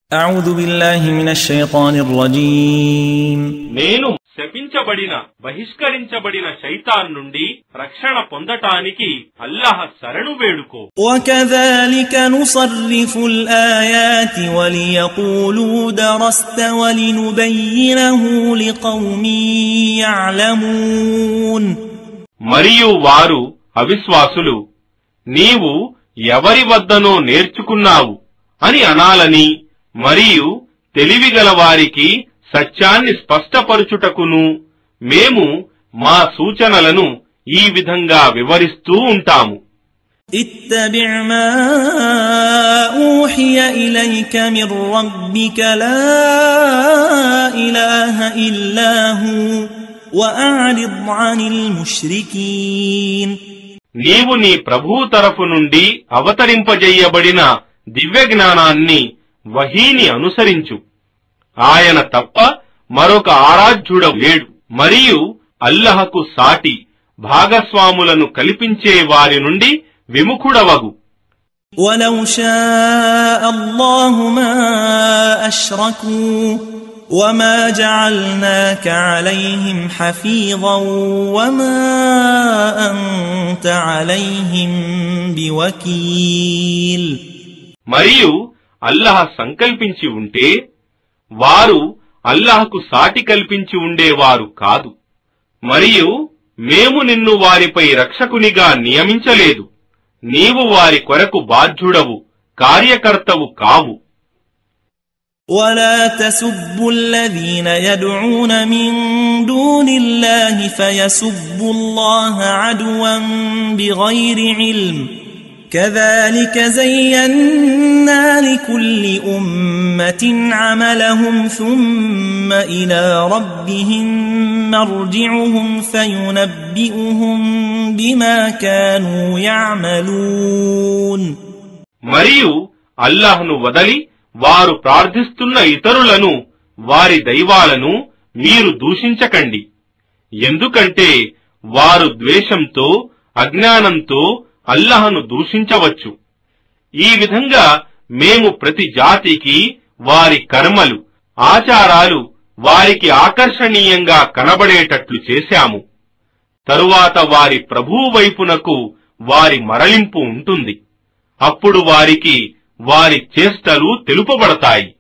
أعوذ بالله من الشيطان الرجيم నేను శపించబడిన బహిష్కరించబడిన శైతాన్ నుండి రక్షణ పొందటానికి అల్లాహ్ శరణు వేడుకో وكذلك نصرف الآيات وليقولوا درست ولنبينه لقوم يعلمون మరియు వారు అవిశ్వాసులు నీవు ఎవరి వద్దనో నేర్చుకున్నావు అని అనాలని మరియు తెలివిగల వారికి సత్యాన్ని స్పష్టపరుచుటకును మేము మా సూచనలను ఈ విధంగా వివరిస్తూ ఉంటాము اتبع ما أوحي إليك من ربك لا إله إلا هو وأعرض عن المشركين నీవు నీ ప్రభువు తరఫు నుండి అవతరింపజెయ్యబడిన దివ్య జ్ఞానాన్ని వహీని అనుసరించు ఆయన తప్ప మరొక ఆరాధ్యుడ లేడు మరియు అల్లహకు సాటి భాగస్వాములను కల్పించే వారి నుండి విముఖుడవగు ولو شاء الله ما أشركوا وما جعلناك عليهم حفيظا وما أنت عليهم بوكيل మరియు అల్లహ సంకల్పించి ఉంటే వారు అల్లహకు సాటి కల్పించి ఉండేవారు కాదు మరియు మేము నిన్ను వారిపై రక్షకునిగా నియమించలేదు నీవు వారి కొరకు బాధ్యుడవు కార్యకర్తవు కావు ولا تسبوا الذين يدعون من دون الله فيسبوا الله عدوا بغير علم كذلك زينا لكل أمة عملهم ثم إلى ربهم مرجعهم فينبئهم بما كانوا يعملون మరియు అల్లాహ్ను వదలి వారు ప్రార్థిస్తున్న ఇతరులను వారి దైవాలను మీరు దూషించకండి ఎందుకంటే వారు ద్వేషంతో అజ్ఞానంతో అల్లహను దూషించవచ్చు ఈ విధంగా మేము ప్రతి జాతికి వారి కర్మలు ఆచారాలు వారికి ఆకర్షణీయంగా కనబడేటట్లు చేశాము తరువాత వారి ప్రభువు వైపునకు వారి మరలింపు ఉంటుంది అప్పుడు వారికి వారి చేష్టలు తెలుపబడతాయి